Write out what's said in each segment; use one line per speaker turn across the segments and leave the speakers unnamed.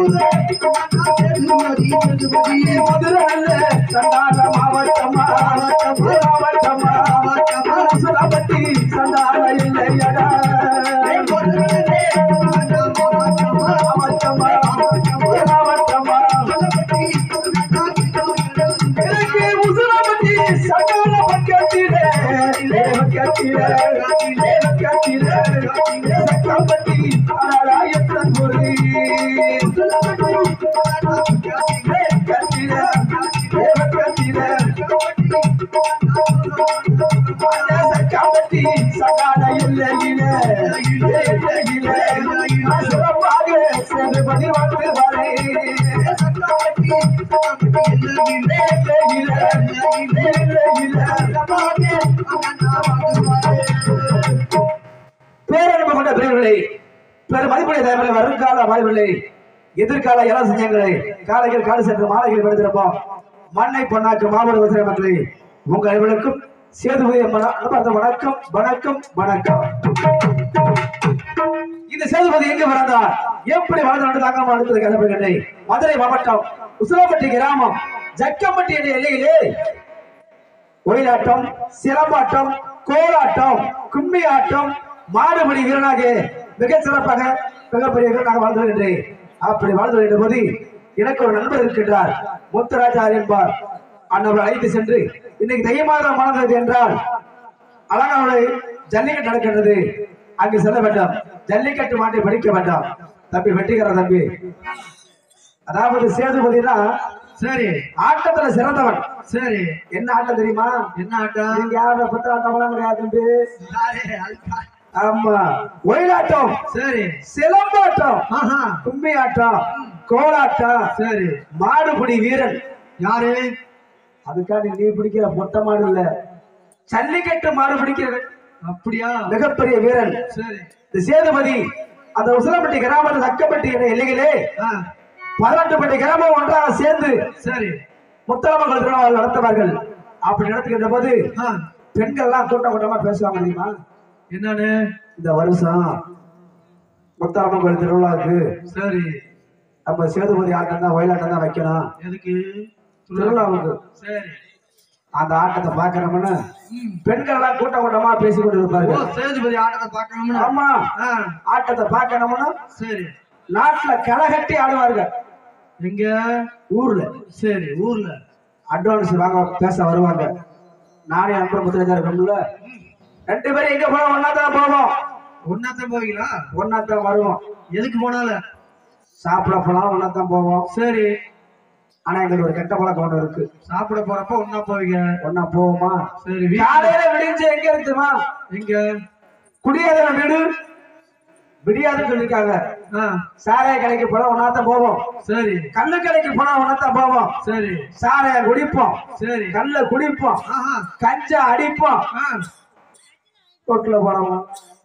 மதுரை அல்ல சண்டால மாவட்டமா மாவட்டமா உசலப்பட்டி சண்டால இல்லையடா மாவட்டமா மாவட்டமா எனக்கு உசலப்பட்டி சண்டால பக்கத்திலே பக்கத்திலே பக்கத்திலே சக்கம்பட்டி ஆராயத்தன் முறை கபட்டி சகால இல்லையிலே சிறப்பாக சேதுபதி வந்து வரை பேரன்பு கொண்ட பெரியவர்களே பெரும் மதிப்புடைய தேவைகளை வருங்கால வாய்வில்லை எதிர்கால இலசஞ்சங்களை காலையில் காடு சென்று மாலைகள் விடுத்திருப்போம் மண்ணை பொன்னாக்கு மாபெரும் விவசாய மக்களே உங்கள் அனைவருக்கும் சேதுபதி அம்மனா அன்பார்ந்த வணக்கம் வணக்கம் வணக்கம் இந்த சேதுபதி எங்க பிறந்தார் எப்படி வாழ்ந்து தாங்காம அடுத்தது கதைப்படுகின்றேன் மதுரை மாவட்டம் உசிலப்பட்டி கிராமம் ஜக்கம்பட்டி என்ற எல்லையிலே ஒயிலாட்டம் சிலம்பாட்டம் கோலாட்டம் கும்மி ஆட்டம் மாடுபடி வீரனாக மிகச் சிறப்பாக மிகப்பெரிய வீரனாக வாழ்ந்து வருகின்றேன் அப்படி வாழ்ந்து வருகின்ற போது எனக்கு ஒரு நண்பர் இருக்கின்றார் முத்துராஜார் என்பார் அன்னவர் அழைத்து சென்று இன்னைக்கு தையமாக மணந்தது என்றால் அழகாவுடைய ஜல்லிக்கட்டு நடக்கின்றது அங்கு செல்ல வேண்டாம் ஜல்லிக்கட்டு மாட்டை படிக்க வேண்டாம் தம்பி வெட்டிக்கிற தம்பி அதாவது சேதுபதினா
சரி
ஆட்டத்துல சிறந்தவன்
சரி
என்ன ஆட்டம் தெரியுமா
என்ன ஆட்டம்
நீங்க யார புத்த ஆட்டம்லாம் கிடையாது தம்பி.
யாரு? அல்கா.
ஆமா ஒயிலாட்டம்
சரி
சிலம்பாட்டம்
ஆஹா
கும்மி ஆட்டம் கோலாட்டம்
சரி
மாடுபிடி வீரன்
யாரு
அதுக்காண்டி நீ பிடிக்கிற மொட்டை மாடு இல்ல ஜல்லிக்கட்டு மாடு பிடிக்கிற
அப்படியா
மிகப்பெரிய வீரன்
சரி
இந்த சேதுபதி அந்த உசிலப்பட்டி கிராமத்தில் தக்கப்பட்டி என்ற எல்லையிலே
ஆ
பதினெட்டுப்பட்டி கிராமம் ஒன்றாக சேர்ந்து
சரி
முத்தலமங்கல் திருவிழா நடத்துவார்கள் அப்படி நடத்துகின்ற போது
ஆ
பெண்கள்லாம் கூட்டம் கூட்டமா பேசுவாங்க தெரியுமா
என்னன்னு
இந்த வருஷம் முத்தாரம்மன் திருவிழாவுக்கு
சரி
நம்ம சேதுபதி ஆட்டம் தான் ஒயிலாட்டம் தான் வைக்கணும்
எதுக்கு
திருவிழாவுக்கு
சரி
அந்த ஆட்டத்தை பாக்குறோம்னு
ம்.
பெண்கள் எல்லாம் கூட்டம் கூட்டமா பேசி கொண்டு
ஓ
இருப்பார்கள்
சேதுபதி ஆட்டத்தை பார்க்கணும்னு
ஆமா
ஆ
ஆட்டத்தை பார்க்கணும்னு
சரி
நாட்டுல களகட்டி ஆடுவார்கள்
எங்க
ஊர்ல
சரி ஊர்ல
அட்வான்ஸ் வாங்க பேச வருவாங்க நானே அன்பர் முத்துராஜா இருக்கோம்ல ரெண்டு பேரும் எங்க போனோம் ஒன்னா தான் போவோம்
ஒன்னாத்தான் போவீங்களா
ஒன்னா தான் வருவோம்
எதுக்கு போனால
சாப்பிட போனாலும் ஒன்னா தான் போவோம்
சரி
ஆனா எங்களுக்கு ஒரு கெட்ட பழக்கம் ஒண்ணு இருக்கு
சாப்பிட போறப்ப ஒன்னா போவீங்க
ஒன்னா போவோமா
சரி வீ-
காலையில விடிஞ்சு எங்க இருக்குமா
எங்க
குடியாத வீடு விடியாதுன்னு சொல்லிருக்காங்க
ஆ
சாராய கடைக்கு போனா ஒன்னாத்தான் போவோம்
சரி
கல்லு கடைக்கு போனா ஒன்னாத்தான் போவோம்
சரி
சாராய குடிப்போம்
சரி
கல்ல குடிப்போம்
ஆஹா
கஞ்சா அடிப்போம்
ஆ
ரோட்ல போறோம்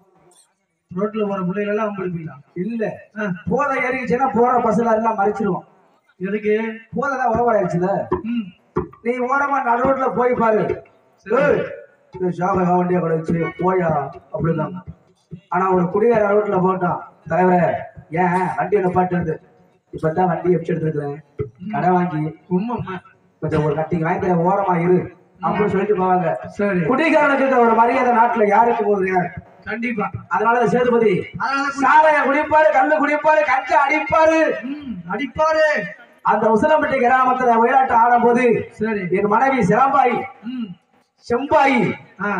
ரோட்ல போற பிள்ளைகள் எல்லாம் குளிப்பீங்களா
இல்ல
ஆ,
போதை ஏறிச்சுன்னா போற பஸ்ல எல்லாம் மறைச்சிருவோம்
எதுக்கு
போதை தான் ஓவர் ஆயிடுச்சுல
ம்
நீ ஓரமா நடு ரோட்ல போய் பாரு
சரி.
ஏய், இந்த ஷாபகா வண்டியா கிடைச்சு போயா அப்படின்னாங்க ஆனா ஒரு குடிகார ரோட்ல போட்டான் தலைவரே ஏன் வண்டி நிப்பாட்டு இப்பதான் வண்டி எப்படி எடுத்துருக்கிறேன் கடை வாங்கி
உண்மை
கொஞ்சம் ஒரு கட்டிங் வாங்கி தரேன், ஓரமா இரு அப்படின்னு சொல்லிட்டு போவாங்க
சரி
குடிகாரனுக்கு இந்த ஒரு மரியாதை நாட்டுல யாருக்கு போகுதுங்க
கண்டிப்பா
அதனால இந்த சேதுபதி
அதனால குடி-
சாலைய குடிப்பாரு கல்லு குடிப்பாரு கஞ்சா அடிப்பாரு
ம், அடிப்பாரு
அந்த உசிலம்பட்டி கிராமத்துல விளையாட்டு ஆடும் போது
சரி
என் மனைவி சிலம்பாயி
ம்
செம்பாயி
ஆ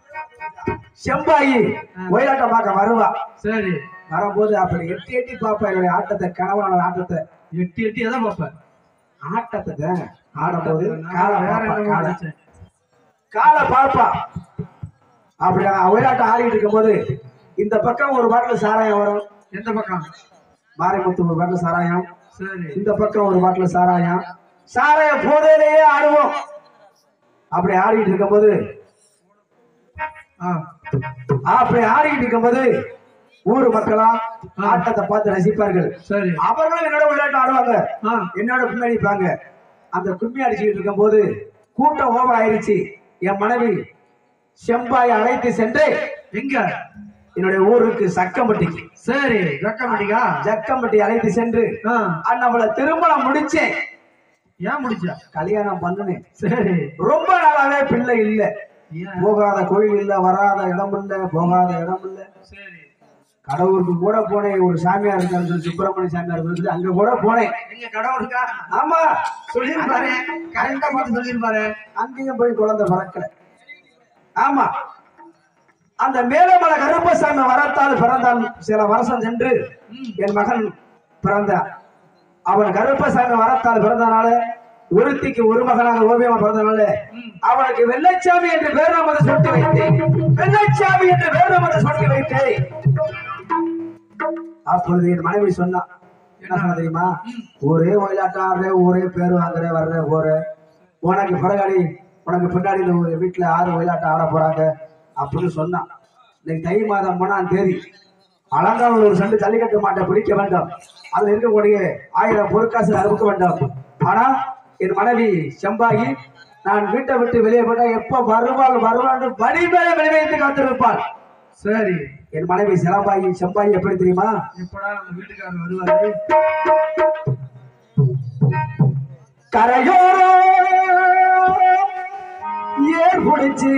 செம்பாயி ஒயிலாட்டம் பார்க்க வருவா
சரி
வரும்போது அப்படி எட்டி எட்டி பாப்பா என்னுடைய ஆட்டத்தை கணவனோட ஆட்டத்தை
எட்டி எட்டி எதை பார்ப்பேன்
ஆட்டத்தை ஆடும்போது காலை
வேற
பார்ப்பா,
என்ன
காலை.
நினைச்சேன்
காலை பார்ப்பா அப்படி நான் ஒயிலாட்டம் ஆடிட்டு இருக்கும்போது இந்த பக்கம் ஒரு பாட்டில் சாராயம் வரும்
எந்த பக்கம்
மாரிமுத்து ஒரு பாட்டில் சாராயம்
சரி
இந்த பக்கம் ஒரு பாட்டில் சாராயம் சாராயம் போதையிலேயே ஆடுவோம் அப்படி ஆடிட்டு இருக்கும்போது
ஆ
அப்படி ஆடிட்டு இருக்கும்போது ஊர் மக்களா ஆட்டத்தை பார்த்து ரசிப்பார்கள்
சரி
அவர்களும் என்னோட விளையாட்டு ஆடுவாங்க
ஆ
என்னோட கும்மி அடிப்பாங்க அந்த கும்மி அடிச்சுக்கிட்டு இருக்கும்போது கூட்டம் ஓவர் ஆயிருச்சு என் மனைவி செம்பாய் அழைத்து சென்று
எங்க
என்னுடைய ஊருக்கு சக்கம்பட்டிக்கு
சரி ஜக்கமட்டிக்கா
ஜக்கம்பட்டி அழைத்து சென்று
ஆ
அண்ணவளை திருமணம் முடிச்சேன்
ஏன் முடிச்சா
கல்யாணம் பண்ணுனேன்
சரி
ரொம்ப நாளாவே பிள்ளை இல்ல
ஏன்
போகாத கோயில் இல்ல வராத இடம் இல்ல போகாத இடம் இல்ல
சரி
கடவுளுக்கு கூட போனேன் ஒரு சாமியார் இருக்காரு சொல்லி சுப்பிரமணிய சாமியார் இருந்து அங்க கூட போனேன்
நீங்க கடவுள் இருக்கா
ஆமா
சொல்லிருப்பாரு கரெக்டா பார்த்து சொல்லிருப்பாரு
அங்கேயும் போய் குழந்தை பிறக்கல ஆமா அந்த மேலமலை கருப்பசாமி வரத்தால் பிறந்தான் சில வருஷம் சென்று என் மகன் பிறந்தான் அவன் கருப்பசாமி வரத்தால் பிறந்தனால ஒருத்திக்கு ஒரு மகனாக ஓவியமா பிறந்தனால அவனுக்கு வெள்ளைச்சாமி என்று பேர் நமது சொட்டு வைத்தேன் வெள்ளைச்சாமி என்று பேர் நமது சொட்டு வைத்தேன் அப்பொழுது என் மனைவி சொன்னான் என்ன சொன்ன தெரியுமா ஒரே ஒயிலாட்டம் ஆடுற ஒரே பேர் வாங்குற வர்ற போற உனக்கு பிறகாடி உனக்கு பின்னாடி இந்த ஒரு வீட்டுல ஆறு ஒயிலாட்டம் ஆட போறாங்க அப்படின்னு சொன்னான் இன்னைக்கு தை மாதம் மூணாம் தேதி அலங்காவில் ஒரு சண்டு ஜல்லிக்கட்டு மாட்டை பிடிக்க வேண்டும் அதுல இருக்கக்கூடிய ஆயிரம் பொருட்காசு அறுக்க வேண்டும் ஆனா என் மனைவி செம்பாகி நான் வீட்டை விட்டு வெளியே போட்டா எப்ப வருவாள் வருவாள் வழி மேல வெளிவைத்து காத்திருப்பாள்
சரி
என் மனைவி சிலம்பாயி செம்பாயி எப்படி தெரியுமா
எப்படா நம்ம வீட்டுக்காரர் வருவாரு
கரையோரோ ஏர் பிடிச்சி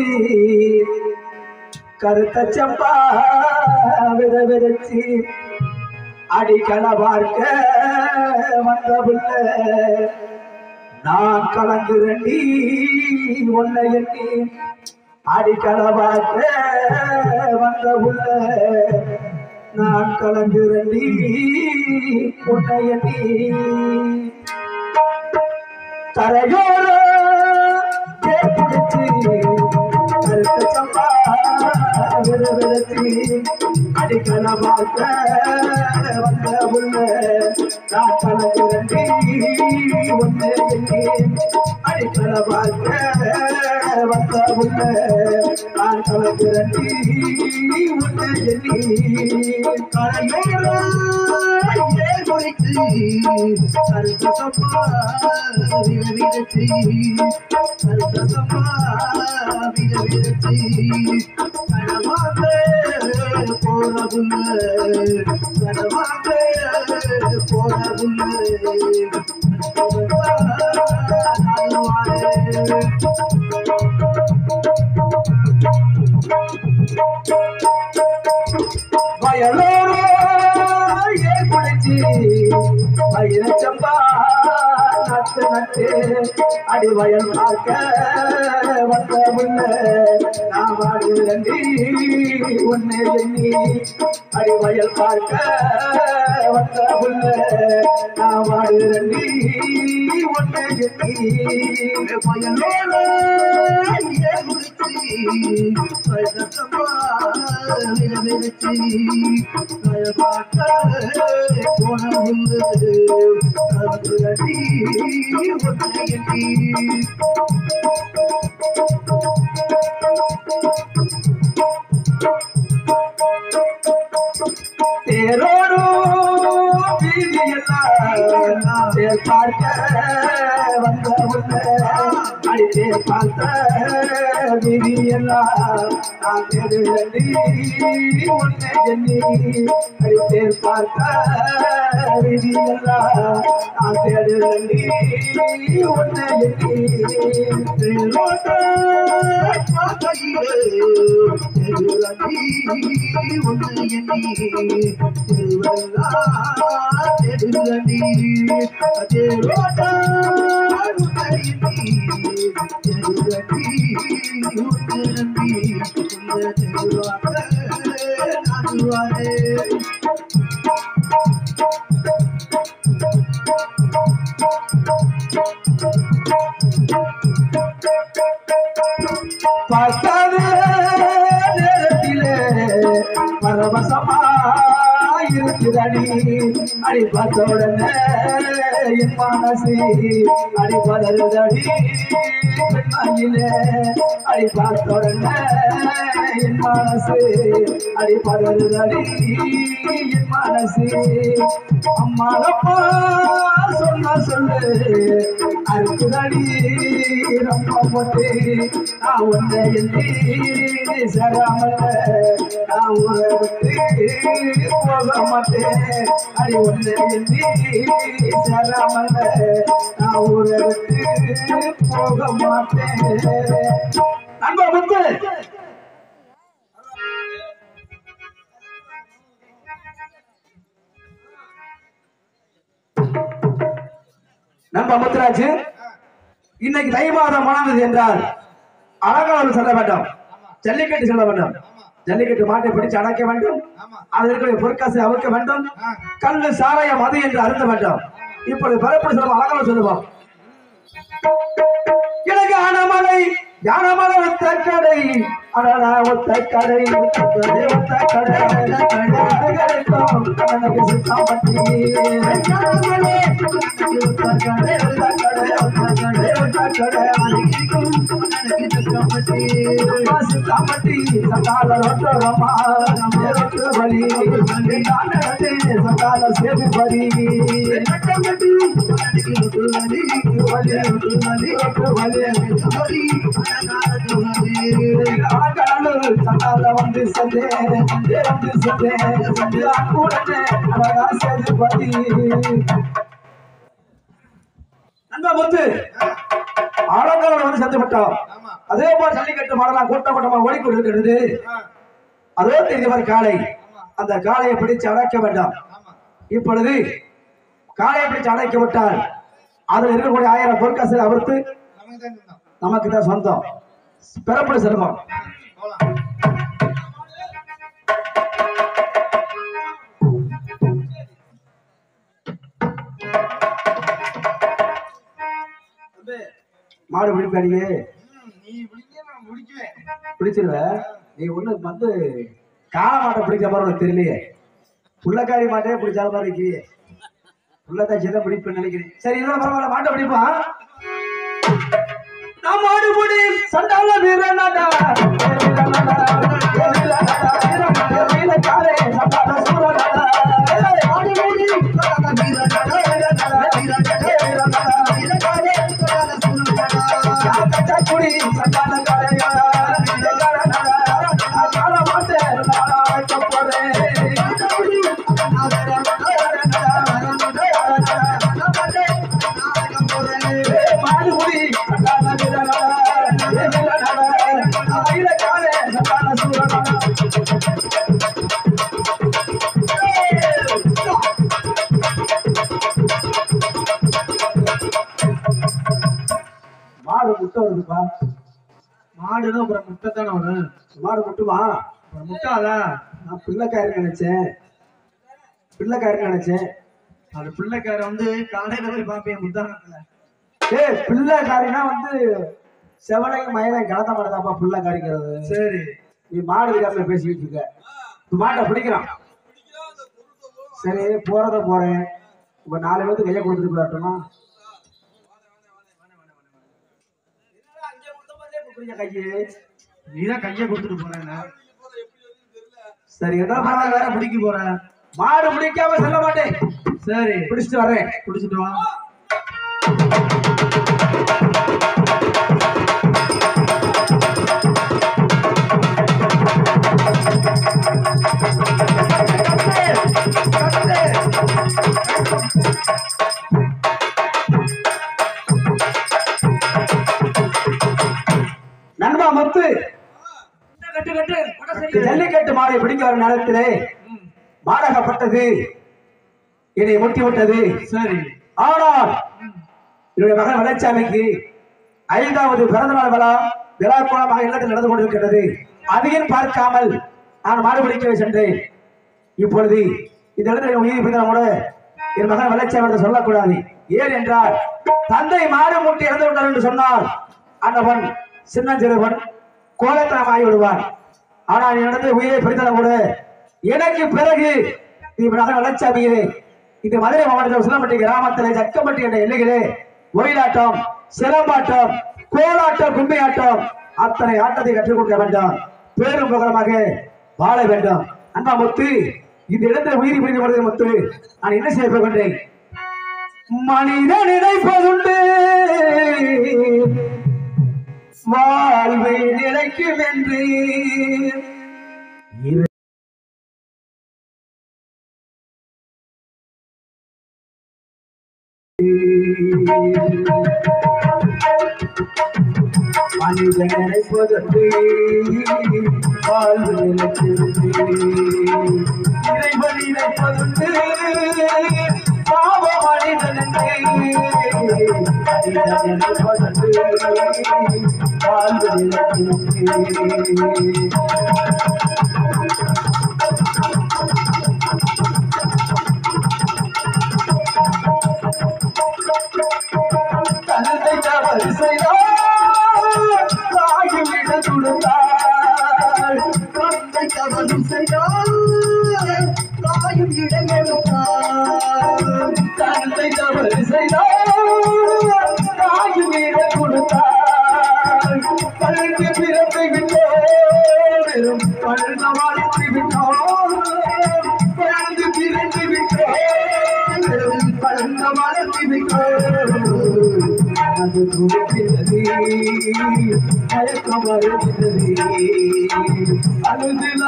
கருத்த செம்பா வித விதச்சி அடிக்கல பார்க்க வந்த புள்ள நான் கலந்து ரெண்டி உன்னை எண்ணி அடிக்கல பார்க்க வந்த புள்ள நான் கலந்து ரெண்டி உன்னை எண்ணி கரையோர தேப்பிடிச்சு கருத்த சம்பா விரவிரத்தி அடிக்கல பார்க்க வந்த உள்ள நான் கலக்கிறண்டி ஒன்று எண்ணி அடிக்கல பார்க்க வந்த உள்ள நான் கலக்கிறண்டி ஒன்று எண்ணி கரையோர ஏகொழித்து கருத்த சம்பா விரவிரத்தி கருத்த சம்பா விரவிரத்தி கனவாக போறதுள்ள கனவாக போறதுள்ள வயலோரோ ஏற்படுத்தி வயிறச்சம்பா நட்டு நட்டு அடிவயல் பார்க்க வந்த முன்ன நாம் ஆடு நன்றி உன்னை எண்ணி அடிவயல் பார்க்க வந்த முன்ன நாம் ஆடு நன்றி உன்னை எண்ணி வயலோரோ தேரோடு வீதியெல்லாம் தேர் பார்க்க வந்த உள்ள அடி தேர் பார்த்த வீதியெல்லாம் நான் தேடுகிறேன் உன்னை எண்ணி அடி தேர் பார்த்த வீதியெல்லாம் நான் தேடுகிறேன் உன்னை எண்ணி தேரோட்ட பார்க்கையிலே பார்க்காத நேரத்திலே பரவசமா இருக்கிறடி அடி பார்த்த உடனே என் மனசு அடி பதறுதடி பெண்மாயிலே அடி பார்த்த உடனே என் மனசு அடி பதறுதடி என் மனசு அம்மாளப்பா சொன்னா சொல்லு அறுக்குதடி ரொம்ப போட்டு நான் உன்னை எண்ணி சராமல நான் ஊரை விட்டு போக மாட்டேன் அடி உன்னை எண்ணி சராமல நான் ஊரை விட்டு போக மாட்டேன் நண்பா முத்து நண்பா முத்துராஜ் இன்னைக்கு தை மாதம் மணந்தது என்றால் அலங்காரம் செல்ல வேண்டாம் ஜல்லிக்கட்டு செல்ல வேண்டாம் ஜல்லிக்கட்டு மாட்டை பிடிச்சு அடைக்க வேண்டும்
ஆமா
அதில் இருக்கிற பொற்காசை அவிழ்க்க வேண்டும்
ஆ.
கல்லு சாராயம் மது என்று அருந்த வேண்டாம் இப்பொழுது பரப்படி சொல்லுவோம் அலங்காரம் சொல்லுவோம் எனக்கு ஆனமலை யானமலை ஒத்த கடை அடடா ஒத்த கடை ஒத்த கடை ஒத்த கடை கிடைக்கும் எனக்கு சுத்தமட்டி யானமலை ஒத்த கடை ஒத்த கடை ஒத்த கடை ஒத்த கடை அடிக்கும் எனக்கு சுத்தமட்டி சுத்தமட்டி சகால ரொட்டரமா ரொட்டு வலி காணடே சகால சேவி பரி கட்டி ரொட்டு வலி வலி ரொட்டு வலி ரொட்டு வலி வலி சகால வந்து சந்தே வந்து சந்தே கூடனே அழகா சேவி பரி நண்பா முத்து ஆலங்காலம் வந்து சந்து விட்டோம்
ஆமா
அதே போல ஜல்லிக்கட்டு மாடலாம் கூட்ட கூட்டமா ஓடிக்கொண்டிருக்கிறது
ஆ.
அதோ தெரிந்தவர் காளை அந்த காளையை பிடிச்சு அடைக்க வேண்டாம்
ஆமா
இப்பொழுது காளையை பிடிச்சு அடைக்க விட்டால் அதில் இருக்கக்கூடிய ஆயிரம் பொற்காசை அவிர்த்து
நமக்கு தான் சொந்தம்
நமக்கு தான் சொந்தம் பெறப்படு செல்வம்
போலாம்
மாடு பிடிப்பாடிங்க
ம், நீ பிடிக்க நான் பிடிக்குவேன்
பிடிச்சிருவ நீ ஒண்ணு வந்து காளை மாட்டை பிடிக்கிற மாதிரி உனக்கு தெரியலையே புள்ளக்காரி மாட்டே பிடிச்சால மாதிரி இருக்கியே புள்ளக்காட்சி தான் பிடிப்பேன்னு நினைக்கிறேன் சரி இதெல்லாம் பரவாயில்ல மாட்டை பிடிப்பான் நான் மாடு முடி சண்டால வீரனாடா வீரனாடா, வீரனாடா, வீரனாடா, வீரக்காரே, சண்டால சூரனாடா. ஏய், மாடு முடி, சண்டால வீரனாடா, வீரனாடா, வீரனாடா, வீரனாடா, வீரக்காரே, சண்டால சூரனாடா. கச்சாக்குடி, சண்டால காளையா, வீரக்காரனாடா, நான் காள மாட்டேன், நான் அழைக்க போறேன். கச்சாக்குடி, ஏய், மாடு முடி, சண்டால வீரனாடா, வீரனாடா, வீரக்காரே, சண்டால சூரனாடா. மாடு முட்டை வருதுப்பா
மாடுனா அப்புறம் முட்டை தானே வரும்
மாடு முட்டுமா
அப்புறம் முட்டை அதான்
நான் பிள்ளைக்காரி நினைச்சேன் பிள்ளைக்காரி நினைச்சேன்
அது பிள்ளைக்கார வந்து காலையில போய் பார்ப்பேன் முத்தானத்துல
ஏய் பிள்ளைக்காரினா வந்து செவனையும் மயிலையும் கலந்த மாட்டதாப்பா பிள்ளைக்காரிங்கிறது
சரி
நீ மாடு விடாம பேசிக்கிட்டு இருக்க இப்ப மாட்டை பிடிக்கிறான் சரி போறத போறேன் இப்ப நாலு பேருக்கு கையை கொடுத்துட்டு போயிட்டோமா கையை
நீதான் கையை கொடுத்துட்டு போறேன்
சரி என்ன
வேற
பரவாயில்ல
பிடிக்க போறேன்
மாடு பிடிக்காம செல்ல மாட்டேன்
சரி
பிடிச்சிட்டு வரேன்
பிடிச்சிட்டு வா
நண்பா முத்து
கட்டு கட்டு
ஜல்லிக்கட்டு மாடை பிடிக்க வரும் நேரத்திலே மாடகப்பட்டது என்னை முட்டி விட்டது
சரி
ஆனால் என்னுடைய மகன் வளர்ச்சாமிக்கு ஐந்தாவது பிறந்த நாள் விழா விழா கோலமாக இல்லத்தில் நடந்து கொண்டிருக்கிறது அதையும் பார்க்காமல் நான் மாடு பிடிக்க சென்றேன் இப்பொழுது இந்த இடத்துல என் உயிர் பிறந்த கூட என் மகன் வளர்ச்சாமி என்று சொல்லக்கூடாது ஏன் என்றால் தந்தை மாடு முட்டி இறந்து விட்டார் என்று சொன்னால் அந்தவன் சின்னஞ்சிறுவன் கோலத்தனம் ஆகி விடுவான் ஆனால் நீ நடந்த உயிரை பிரித்தன கூட எனக்கு பிறகு நீ மகன் வளர்ச்சாமியே இந்த மதுரை மாவட்டத்தில் உசிலம்பட்டி கிராமத்தில் ஜக்கம்பட்டி என்ற எல்லைகளே ஒயிலாட்டம் சிலம்பாட்டம் கோலாட்டம் கும்மியாட்டம் அத்தனை ஆட்டத்தை கற்றுக் கொடுக்க வேண்டாம் பேரும் புகழமாக வாழ வேண்டும் அண்ணா முத்து இந்த இடத்துல உயிர் பிரிந்து வருகிற முத்து நான் என்ன செய்ய போகின்றேன் மனித நினைப்பதுண்டு வாழ்வை நிலைக்கும் என்று இரு- மனித நினைப்பதற்கு வாழ்வு நிலைக்கிறது இறைவன் நினைப்பதற்கு பாவ மனிதனுக்கு மனிதன் நினைப்பதற்கு வாழ்வு நிலைக்கிறது தந்தை தவறு செய்தார் தாயுமிட துடுத்தாள்
தந்தை தவறு செய்தால் தாயும் இடமெடுத்தார்
தந்தை தவறு செய்தார் தாயுமிட கொடுத்தாள் பழுக்கு பிறந்து விட்டோம் வெறும் பழுத வாழ்த்து விட்டோம் பழுது பிறந்து விட்டோம் வெறும் பழுத வாழ்த்து விட்டோம் அது துடிக்கிறது மயக்கம் வருகிறது அழுது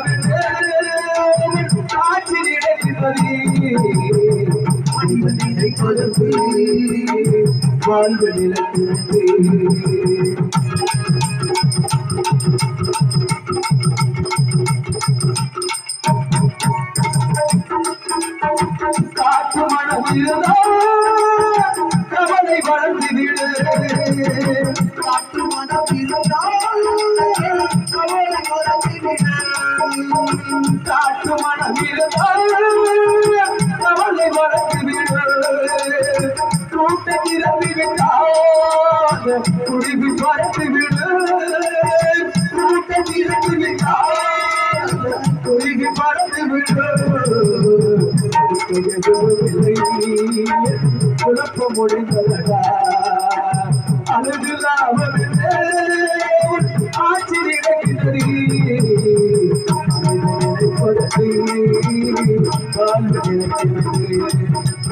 காட்சி நினைக்கிறது மனிதன் நினைப்பதற்கு வாழ்வு நிலைக்கிறது காற்று மனம் இருந்தால் கவலை வளர்ந்து விடு
காற்று மனம் இருந்தால் கவலை மறந்துவிடு.
காற்று மனம் இருந்தால் கவலை வளர்ந்து விடு கூட்ட திறந்து விட்டால் குருவி பறந்து விடு கூட்ட திறந்து விட்டால் குருவி பறந்து விடு குழப்பம் முடிந்ததடா அழுதுலாமல் ஆட்சி நடக்கிறது நினைப்பதற்கு வாழ்வு நினைக்கிறது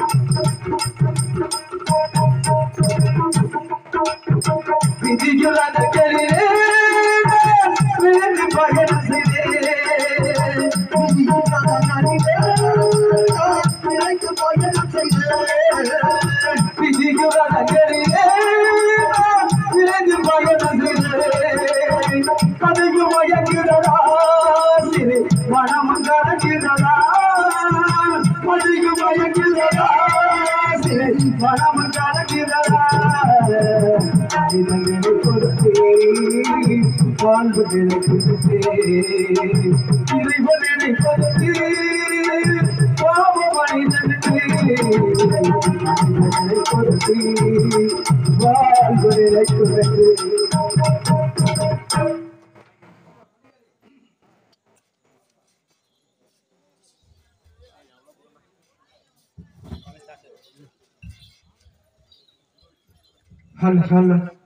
விதிகள் அதற்கே விழுந்து பயணம் செய்தேன்
நினைத்து பயணம் செய்தேன்
விதிகள் அதற்கே விழுந்து பயணம் செய்தேன் கதைக்கு மயங்கிறதா சிறு மனம் கடக்கிறதா மதிக்கு மயங்கிறதா சிறு மனம் கடக்கிறதா இதனை கொடுத்தே வாழ்வு நினைக்கிறது இறைவன் நினைப்பதற்கு பாவ மனிதனுக்கு இதனை கொடுத்தே வாழ்வு நினைக்கிறது
ஹலோ ஹலோ